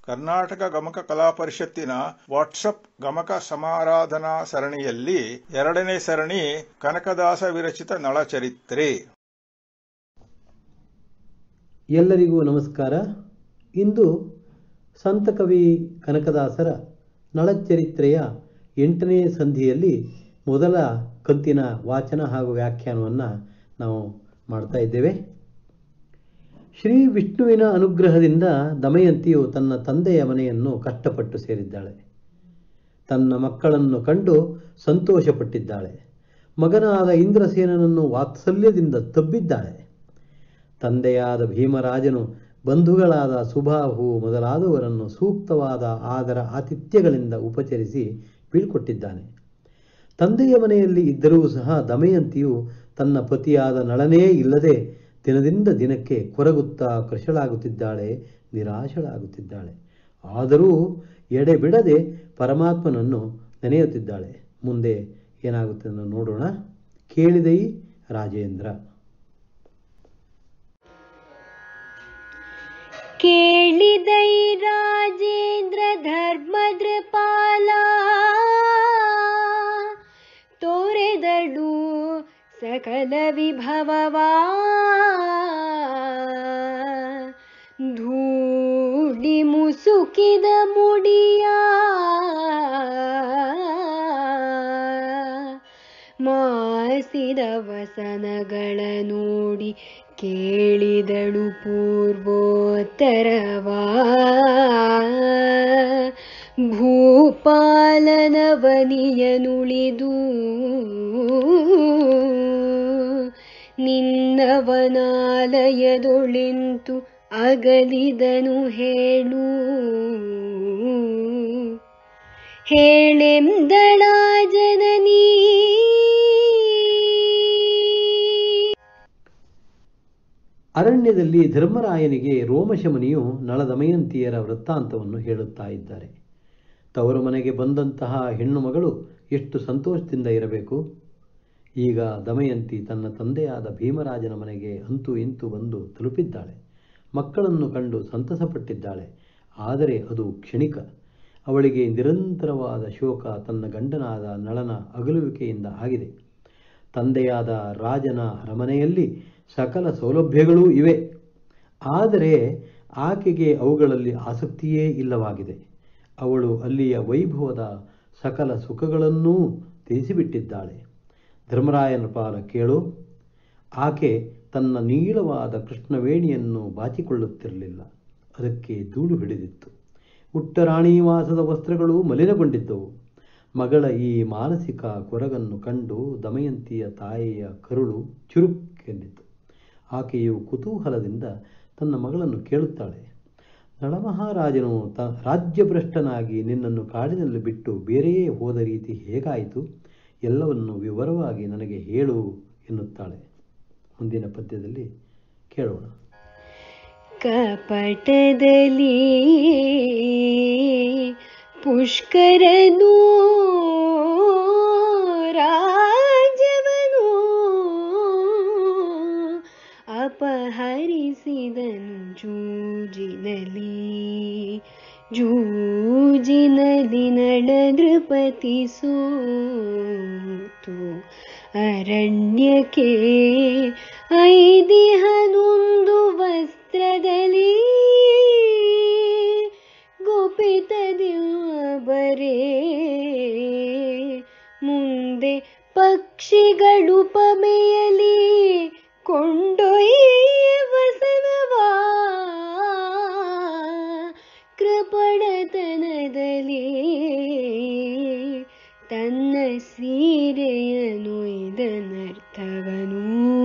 ಕರ್ನಾಟಕ ಗಮಕ ಕಲಾ ಪರಿಷತ್ತಿನ ವಾಟ್ಸಪ್ ಗಮಕ ಸಮಾರಾಧನಾ ಸರಣಿಯಲ್ಲಿ ಎರಡನೇ ಸರಣಿ ಕನಕದಾಸ ವಿರಚಿತ ನಳಚರಿತ್ರೆ ಎಲ್ಲರಿಗೂ ನಮಸ್ಕಾರ ಇಂದು ಸಂತಕವಿ ಕನಕದಾಸರ ನಳಚರಿತ್ರೆಯ ಎಂಟನೇ ಸಂಧಿಯಲ್ಲಿ ಮೊದಲ ಕಂತಿನ ವಾಚನ ಹಾಗೂ ವ್ಯಾಖ್ಯಾನವನ್ನು ನಾವು ಮಾಡ್ತಾ ಇದ್ದೇವೆ ಶ್ರೀ ವಿಷ್ಣುವಿನ ಅನುಗ್ರಹದಿಂದ ದಮಯಂತಿಯು ತನ್ನ ತಂದೆಯ ಮನೆಯನ್ನು ಕಷ್ಟಪಟ್ಟು ಸೇರಿದ್ದಾಳೆ ತನ್ನ ಮಕ್ಕಳನ್ನು ಕಂಡು ಸಂತೋಷಪಟ್ಟಿದ್ದಾಳೆ ಮಗನಾದ ಇಂದ್ರಸೇನನನ್ನು ವಾತ್ಸಲ್ಯದಿಂದ ತಬ್ಬಿದ್ದಾಳೆ ತಂದೆಯಾದ ಭೀಮರಾಜನು ಬಂಧುಗಳಾದ ಸುಬಾಹು ಮೊದಲಾದವರನ್ನು ಸೂಕ್ತವಾದ ಆದರ ಆತಿಥ್ಯಗಳಿಂದ ಉಪಚರಿಸಿ ಬೀಳ್ಕೊಟ್ಟಿದ್ದಾನೆ ತಂದೆಯ ಮನೆಯಲ್ಲಿ ಇದ್ದರೂ ಸಹ ದಮಯಂತಿಯು ತನ್ನ ಪತಿಯಾದ ನಳನೇ ಇಲ್ಲದೆ ದಿನದಿಂದ ದಿನಕ್ಕೆ ಕೊರಗುತ್ತಾ ಕೃಶಳಾಗುತ್ತಿದ್ದಾಳೆ ನಿರಾಶಳಾಗುತ್ತಿದ್ದಾಳೆ ಆದರೂ ಎಡೆಬಿಡದೆ ಪರಮಾತ್ಮನನ್ನು ನೆನೆಯುತ್ತಿದ್ದಾಳೆ ಮುಂದೆ ಏನಾಗುತ್ತೆ ಅನ್ನೋ ನೋಡೋಣ ಕೇಳಿದೈ ರಾಜೇಂದ್ರ ಕೇಳಿದೈ ರಾಜೇಂದ್ರ ಧರ್ಮದೃಪಾಲ ತೋರೆದಳು ಸಕಲ ವಿಭವವಾ ಧೂಳಿ ಮುಸುಕಿದ ಮುಡಿಯ ಮಾಸಿದ ವಸನಗಳ ನೋಡಿ ಕೇಳಿದಳು ಪೂರ್ವೋತ್ತರವಾ ಭೂಪಾಲನವನಿಯನುಳಿದು ನಿನ್ನವನಾಲಯದೊಳೆಂತು ಅಗಲಿದನು ಹೇಳು ಹೇಳೆಂದಳ ಜನನೀ ಅರಣ್ಯದಲ್ಲಿ ಧರ್ಮರಾಯನಿಗೆ ರೋಮಶಮನಿಯು ನಳದಮಯಂತಿಯರ ವೃತ್ತಾಂತವನ್ನು ಹೇಳುತ್ತಾ ಇದ್ದಾರೆ ತವರು ಮನೆಗೆ ಬಂದಂತಹ ಹೆಣ್ಣು ಮಗಳು ಎಷ್ಟು ಸಂತೋಷದಿಂದ ಇರಬೇಕು ಈಗ ದಮಯಂತಿ ತನ್ನ ತಂದೆಯಾದ ಭೀಮರಾಜನ ಮನೆಗೆ ಅಂತೂ ಇಂತು ಬಂದು ತಲುಪಿದ್ದಾಳೆ ಮಕ್ಕಳನ್ನು ಕಂಡು ಸಂತಸಪಟ್ಟಿದ್ದಾಳೆ ಆದರೆ ಅದು ಕ್ಷಣಿಕ ಅವಳಿಗೆ ನಿರಂತರವಾದ ಶೋಕ ತನ್ನ ಗಂಡನಾದ ನಳನ ಅಗಲುವಿಕೆಯಿಂದ ಆಗಿದೆ ತಂದೆಯಾದ ರಾಜನ ಅರಮನೆಯಲ್ಲಿ ಸಕಲ ಸೌಲಭ್ಯಗಳೂ ಇವೆ ಆದರೆ ಆಕೆಗೆ ಅವುಗಳಲ್ಲಿ ಆಸಕ್ತಿಯೇ ಇಲ್ಲವಾಗಿದೆ ಅವಳು ಅಲ್ಲಿಯ ವೈಭವದ ಸಕಲ ಸುಖಗಳನ್ನೂ ತ್ಯಜಿಸಿಬಿಟ್ಟಿದ್ದಾಳೆ ಧರ್ಮರಾಯನ ಪಾಲ ಕೇಳು ಆಕೆ ತನ್ನ ನೀಳವಾದ ಕೃಷ್ಣವೇಣಿಯನ್ನು ಬಾಚಿಕೊಳ್ಳುತ್ತಿರಲಿಲ್ಲ ಅದಕ್ಕೆ ಧೂಳು ಹಿಡಿದಿತ್ತು ಉಟ್ಟರಾಣಿವಾಸದ ವಸ್ತ್ರಗಳು ಮಲಿನಗೊಂಡಿದ್ದವು ಮಗಳ ಈ ಮಾನಸಿಕ ಕೊರಗನ್ನು ಕಂಡು ದಮಯಂತಿಯ ತಾಯಿಯ ಕರುಳು ಚುರುಕೆಂದಿತು ಆಕೆಯು ಕುತೂಹಲದಿಂದ ತನ್ನ ಮಗಳನ್ನು ಕೇಳುತ್ತಾಳೆ ನಳಮಹಾರಾಜನು ತ ರಾಜ್ಯಭ್ರಷ್ಟನಾಗಿ ನಿನ್ನನ್ನು ಕಾಡಿನಲ್ಲಿ ಬಿಟ್ಟು ಬೇರೆಯೇ ಹೋದ ರೀತಿ ಹೇಗಾಯಿತು ಎಲ್ಲವನ್ನು ವಿವರವಾಗಿ ನನಗೆ ಹೇಳು ಎನ್ನುತ್ತಾಳೆ ಮುಂದಿನ ಪದ್ಯದಲ್ಲಿ ಕೇಳೋಣ ಕಪಟದಲ್ಲಿ ಪುಷ್ಕರನು ರಾಜವನು ಅಪಹರಿಸಿದನು ಜೂಜಿನಲಿ ಜೂಜಿನಲಿ ನಳ ನೃಪತಿ ಸೋತು ಅರಣ್ಯಕ್ಕೆ ಐದಿಹನೊಂದು ವಸ್ತ್ರದಲ್ಲಿ ಗೋಪಿತದಿಬ್ಬರೇ ಮುಂದೆ ಪಕ್ಷಿಗಳು ಪಮೆಯಲಿ ಕೊಂಡೊಯ್ಯ ವಸನವಾ ಕೃಪಣತನದಲ್ಲಿ ತನ್ನ ಸೀರೆಯನು ಇದನರ್ಥವನು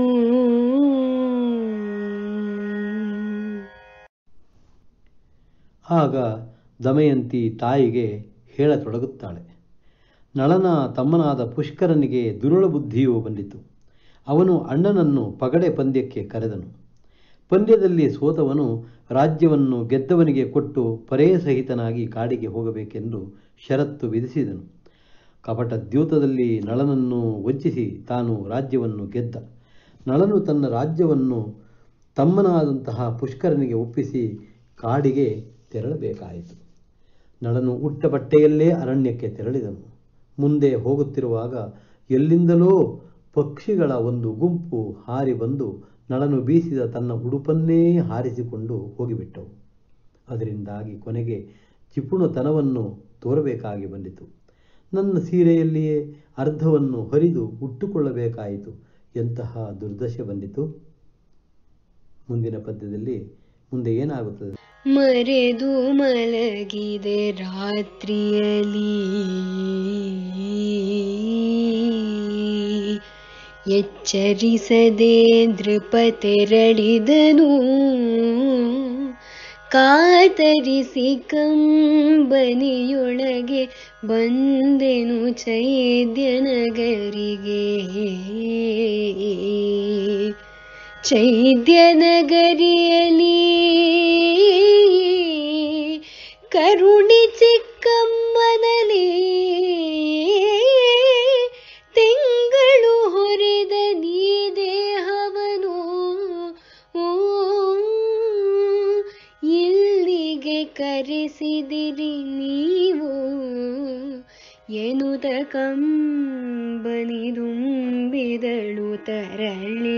ಆಗ ದಮಯಂತಿ ತಾಯಿಗೆ ಹೇಳತೊಡಗುತ್ತಾಳೆ ನಳನ ತಮ್ಮನಾದ ಪುಷ್ಕರನಿಗೆ ದುರುಳ ಬುದ್ಧಿಯೂ ಬಂದಿತು ಅವನು ಅಣ್ಣನನ್ನು ಪಗಡೆ ಪಂದ್ಯಕ್ಕೆ ಕರೆದನು ಪಂದ್ಯದಲ್ಲಿ ಸೋತವನು ರಾಜ್ಯವನ್ನು ಗೆದ್ದವನಿಗೆ ಕೊಟ್ಟು ಪರೇ ಸಹಿತನಾಗಿ ಕಾಡಿಗೆ ಹೋಗಬೇಕೆಂದು ಷರತ್ತು ವಿಧಿಸಿದನು ಕಪಟ ದ್ಯೂತದಲ್ಲಿ ನಳನನ್ನು ವಂಚಿಸಿ ತಾನು ರಾಜ್ಯವನ್ನು ಗೆದ್ದ ನಳನು ತನ್ನ ರಾಜ್ಯವನ್ನು ತಮ್ಮನಾದಂತಹ ಪುಷ್ಕರನಿಗೆ ಒಪ್ಪಿಸಿ ಕಾಡಿಗೆ ತೆರಳಬೇಕಾಯಿತು ನಳನು ಉಟ್ಟ ಬಟ್ಟೆಯಲ್ಲೇ ಅರಣ್ಯಕ್ಕೆ ತೆರಳಿದನು ಮುಂದೆ ಹೋಗುತ್ತಿರುವಾಗ ಎಲ್ಲಿಂದಲೋ ಪಕ್ಷಿಗಳ ಒಂದು ಗುಂಪು ಹಾರಿ ಬಂದು ನಳನು ಬೀಸಿದ ತನ್ನ ಉಡುಪನ್ನೇ ಹಾರಿಸಿಕೊಂಡು ಹೋಗಿಬಿಟ್ಟವು ಅದರಿಂದಾಗಿ ಕೊನೆಗೆ ಚಿಪುಣತನವನ್ನು ತೋರಬೇಕಾಗಿ ಬಂದಿತು ನನ್ನ ಸೀರೆಯಲ್ಲಿಯೇ ಅರ್ಧವನ್ನು ಹರಿದು ಉಟ್ಟುಕೊಳ್ಳಬೇಕಾಯಿತು ಎಂತಹ ದುರ್ದಶೆ ಬಂದಿತು ಮುಂದಿನ ಪದ್ಯದಲ್ಲಿ ಮುಂದೆ ಏನಾಗುತ್ತದೆ ಮರೆದು ಮಲಗಿದೆ ರಾತ್ರಿಯಲಿ ಎಚ್ಚರಿಸದೆ ನೃಪ ತೆರಳಿದನು ಕಾತರಿಸಿ ಕಂಬನಿಯೊಳಗೆ ಬಂದೆನು ಚೈದ್ಯ ನಗರಿಗೆ ಚೈದ್ಯ ನಗರಿಯಲಿ ಕರುಣಿ ಚಿಕ್ಕಮ್ಮನಲಿ ತಿಂಗಳು ಹೊರೆದ ನೀ ದೇಹವನು ಓ, ಇಲ್ಲಿಗೆ ಕರೆಸಿದಿರಿ ನೀವು ಎನುತ ಕಂಬನಿದುಂಬಿದಳು ತರಳೆ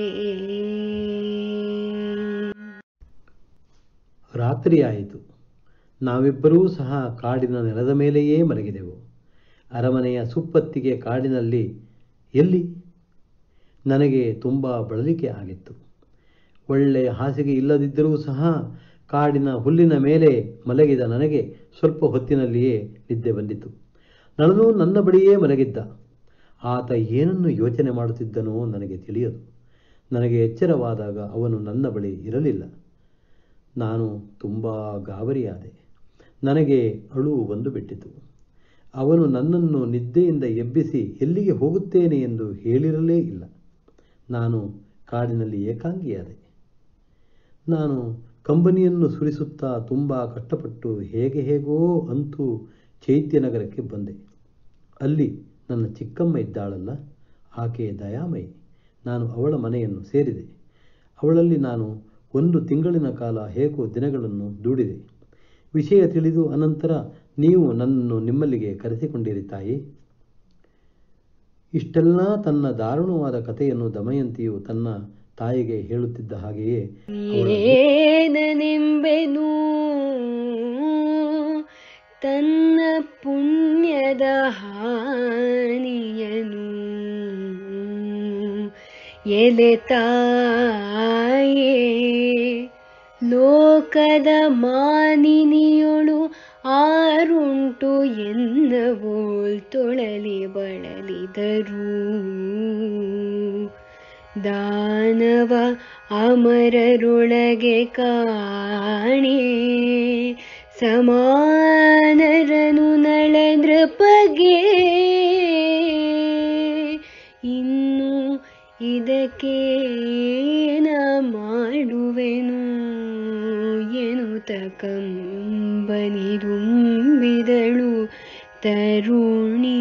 ರಾತ್ರಿಯಾಯಿತು ನಾವಿಬ್ಬರೂ ಸಹ ಕಾಡಿನ ನೆಲದ ಮೇಲೆಯೇ ಮಲಗಿದೆವು ಅರಮನೆಯ ಸುಪ್ಪತ್ತಿಗೆ ಕಾಡಿನಲ್ಲಿ ಎಲ್ಲಿ ನನಗೆ ತುಂಬ ಬಳಲಿಕೆ ಆಗಿತ್ತು ಒಳ್ಳೆಯ ಹಾಸಿಗೆ ಇಲ್ಲದಿದ್ದರೂ ಸಹ ಕಾಡಿನ ಹುಲ್ಲಿನ ಮೇಲೆ ಮಲಗಿದ ನನಗೆ ಸ್ವಲ್ಪ ಹೊತ್ತಿನಲ್ಲಿಯೇ ನಿದ್ದೆ ಬಂದಿತು ನಳನು ನನ್ನ ಬಳಿಯೇ ಮಲಗಿದ್ದ ಆತ ಏನನ್ನು ಯೋಚನೆ ಮಾಡುತ್ತಿದ್ದನೋ ನನಗೆ ತಿಳಿಯದು ನನಗೆ ಎಚ್ಚರವಾದಾಗ ಅವನು ನನ್ನ ಬಳಿ ಇರಲಿಲ್ಲ ನಾನು ತುಂಬ ಗಾಬರಿಯಾದೆ ನನಗೆ ಅಳುವು ಬಂದು ಬಿಟ್ಟಿತು ಅವನು ನನ್ನನ್ನು ನಿದ್ದೆಯಿಂದ ಎಬ್ಬಿಸಿ ಎಲ್ಲಿಗೆ ಹೋಗುತ್ತೇನೆ ಎಂದು ಹೇಳಿರಲೇ ಇಲ್ಲ ನಾನು ಕಾಡಿನಲ್ಲಿ ಏಕಾಂಗಿಯಾದೆ ನಾನು ಕಂಬನಿಯನ್ನು ಸುರಿಸುತ್ತಾ ತುಂಬ ಕಷ್ಟಪಟ್ಟು ಹೇಗೆ ಹೇಗೋ ಅಂತೂ ಚೈತ್ಯನಗರಕ್ಕೆ ಬಂದೆ ಅಲ್ಲಿ ನನ್ನ ಚಿಕ್ಕಮ್ಮ ಇದ್ದಾಳಲ್ಲ ಆಕೆ ದಯಾಮಯಿ ನಾನು ಅವಳ ಮನೆಯನ್ನು ಸೇರಿದೆ ಅವಳಲ್ಲಿ ನಾನು ಒಂದು ತಿಂಗಳಿನ ಕಾಲ ಹೇಗೋ ದಿನಗಳನ್ನು ದೂಡಿದೆ ವಿಷಯ ತಿಳಿದು ಅನಂತರ ನೀವು ನನ್ನನ್ನು ನಿಮ್ಮಲ್ಲಿಗೆ ಕರೆಸಿಕೊಂಡಿರಿ ತಾಯಿ ಇಷ್ಟೆಲ್ಲ ತನ್ನ ದಾರುಣವಾದ ಕಥೆಯನ್ನು ದಮಯಂತಿಯು ತನ್ನ ತಾಯಿಗೆ ಹೇಳುತ್ತಿದ್ದ ಹಾಗೆಯೇ ಅವಳ ಏನನೆಂಬೆನು ತನ್ನ ಪುಣ್ಯದ ಹಾನಿಯನು ಎಲೆ ತಾಯೇ ಲೋಕದ ಮಾನಿನಿಯೊಳು ಆರುಂಟು ಎನ್ನಬೋಳ್ ತೊಳಲಿ ಬಳಲಿದರು ದಾನವ ಅಮರರೊಳಗೆ ಕಾಣೆ ಸಮಾನರನು ನಳನೃಪಗೆ ಇನ್ನು ಇದಕ್ಕೇನ ಮಾಡುವೆನು ಎನುತ ಕಂಬನಿದುಂಬಿದಳು ತರುಣಿ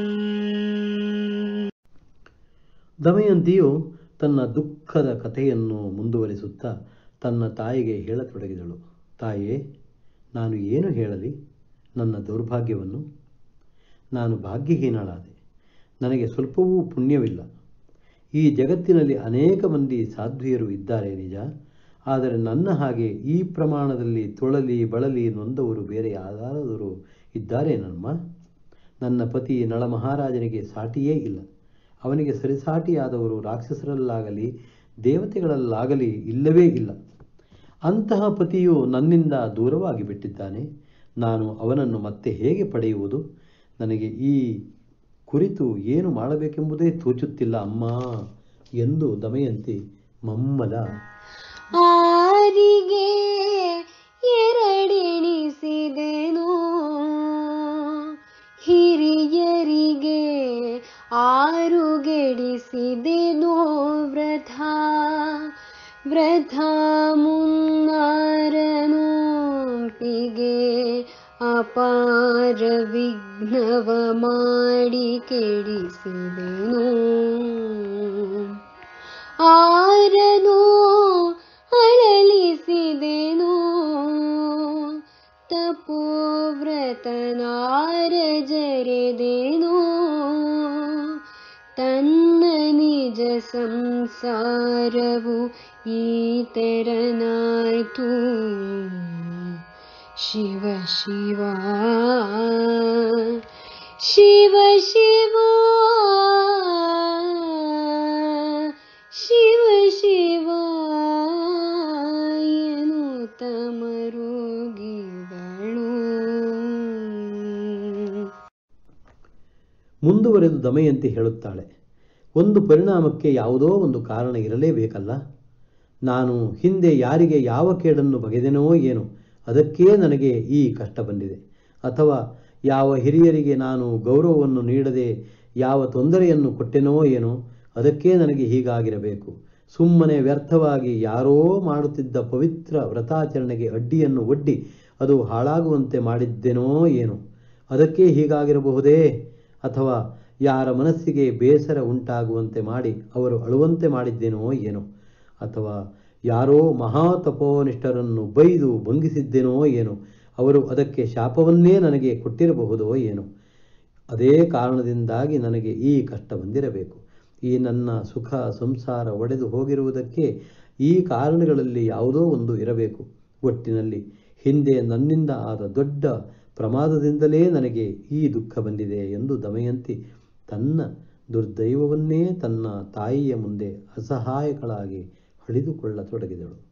ದಮಯಂತಿಯು ತನ್ನ ದುಃಖದ ಕಥೆಯನ್ನು ಮುಂದುವರಿಸುತ್ತಾ ತನ್ನ ತಾಯಿಗೆ ಹೇಳತೊಡಗಿದಳು ತಾಯೇ ನಾನು ಏನು ಹೇಳಲಿ ನನ್ನ ದೌರ್ಭಾಗ್ಯವನ್ನು ನಾನು ಭಾಗ್ಯಹೀನಳಾದೆ ನನಗೆ ಸ್ವಲ್ಪವೂ ಪುಣ್ಯವಿಲ್ಲ ಈ ಜಗತ್ತಿನಲ್ಲಿ ಅನೇಕ ಮಂದಿ ಸಾಧ್ವಿಯರು ಇದ್ದಾರೆ ನಿಜ ಆದರೆ ನನ್ನ ಹಾಗೆ ಈ ಪ್ರಮಾಣದಲ್ಲಿ ತೊಳಲಿ ಬಳಲಿ ನೊಂದವರು ಬೇರೆ ಯಾರಾದರೂ ಇದ್ದಾರೆ ನನ್ಮ ನನ್ನ ಪತಿ ನಳಮಹಾರಾಜನಿಗೆ ಸಾಟಿಯೇ ಇಲ್ಲ ಅವನಿಗೆ ಸರಿಸಾಟಿಯಾದವರು ರಾಕ್ಷಸರಲ್ಲಾಗಲಿ ದೇವತೆಗಳಲ್ಲಾಗಲಿ ಇಲ್ಲವೇ ಇಲ್ಲ ಅಂತಹ ಪತಿಯು ನನ್ನಿಂದ ದೂರವಾಗಿ ಬಿಟ್ಟಿದ್ದಾನೆ ನಾನು ಅವನನ್ನು ಮತ್ತೆ ಹೇಗೆ ಪಡೆಯುವುದು ನನಗೆ ಈ ಕುರಿತು ಏನು ಮಾಡಬೇಕೆಂಬುದೇ ತೋಚುತ್ತಿಲ್ಲ ಅಮ್ಮ ಎಂದು ದಮಯಂತಿ ಮಮ್ಮಲ ಆರಿಗೆ ಎರಡೆಣಿಸಿದೆನು ಹಿರಿಯರಿಗೆ ಆರು ಗೆಡಿಸಿದೆನೋ ವ್ರಥ ವ್ರಥ ಮುನ್ನಾರನೋಟಿಗೆ ಅಪಾರ ವಿಘ್ನವ ಮಾಡಿ ಕೆಡಿಸಿದೆನು ಆರನು ಅಳಲಿಸಿದೆನು ತಪೋವ್ರತನಾರ ಜರೆದೇನೋ ತನ್ನ ನಿಜ ಸಂಸಾರವು ಈ ತೆರನಾಯ್ತು ಶಿವ ಶಿವ ಶಿವ ಶಿವ ಶಿವ ಶಿವ ಎನ್ನುತ್ತ ಮರುಗಿದಳು ಮುಂದುವರೆದು ದಮಯಂತಿ ಹೇಳುತ್ತಾಳೆ ಒಂದು ಪರಿಣಾಮಕ್ಕೆ ಯಾವುದೋ ಒಂದು ಕಾರಣ ಇರಲೇಬೇಕಲ್ಲ ನಾನು ಹಿಂದೆ ಯಾರಿಗೆ ಯಾವ ಕೇಡನ್ನು ಬಗೆದೆನೋ ಏನು ಅದಕ್ಕೇ ನನಗೆ ಈ ಕಷ್ಟ ಬಂದಿದೆ ಅಥವಾ ಯಾವ ಹಿರಿಯರಿಗೆ ನಾನು ಗೌರವವನ್ನು ನೀಡದೆ ಯಾವ ತೊಂದರೆಯನ್ನು ಕೊಟ್ಟೆನೋ ಏನೋ ಅದಕ್ಕೇ ನನಗೆ ಹೀಗಾಗಿರಬೇಕು ಸುಮ್ಮನೆ ವ್ಯರ್ಥವಾಗಿ ಯಾರೋ ಮಾಡುತ್ತಿದ್ದ ಪವಿತ್ರ ವ್ರತಾಚರಣೆಗೆ ಅಡ್ಡಿಯನ್ನು ಒಡ್ಡಿ ಅದು ಹಾಳಾಗುವಂತೆ ಮಾಡಿದ್ದೆನೋ ಏನೋ ಅದಕ್ಕೆ ಹೀಗಾಗಿರಬಹುದೇ ಅಥವಾ ಯಾರ ಮನಸ್ಸಿಗೆ ಬೇಸರ ಉಂಟಾಗುವಂತೆ ಮಾಡಿ ಅವರು ಅಳುವಂತೆ ಮಾಡಿದ್ದೇನೋ ಏನೋ ಅಥವಾ ಯಾರೋ ಮಹಾತಪೋನಿಷ್ಠರನ್ನು ಬೈದು ಭಂಗಿಸಿದ್ದೇನೋ ಏನೋ ಅವರು ಅದಕ್ಕೆ ಶಾಪವನ್ನೇ ನನಗೆ ಕೊಟ್ಟಿರಬಹುದೋ ಏನೋ ಅದೇ ಕಾರಣದಿಂದಾಗಿ ನನಗೆ ಈ ಕಷ್ಟ ಬಂದಿರಬೇಕು ಈ ನನ್ನ ಸುಖ ಸಂಸಾರ ಒಡೆದು ಹೋಗಿರುವುದಕ್ಕೆ ಈ ಕಾರಣಗಳಲ್ಲಿ ಯಾವುದೋ ಒಂದು ಇರಬೇಕು ಒಟ್ಟಿನಲ್ಲಿ ಹಿಂದೆ ನನ್ನಿಂದ ಆದ ದೊಡ್ಡ ಪ್ರಮಾದದಿಂದಲೇ ನನಗೆ ಈ ದುಃಖ ಬಂದಿದೆ ಎಂದು ದಮಯಂತಿ ತನ್ನ ದುರ್ದೈವವನ್ನೇ ತನ್ನ ತಾಯಿಯ ಮುಂದೆ ಅಸಹಾಯಕಳಾಗಿ ಹಳಿದುಕೊಳ್ಳತೊಡಗಿದಳು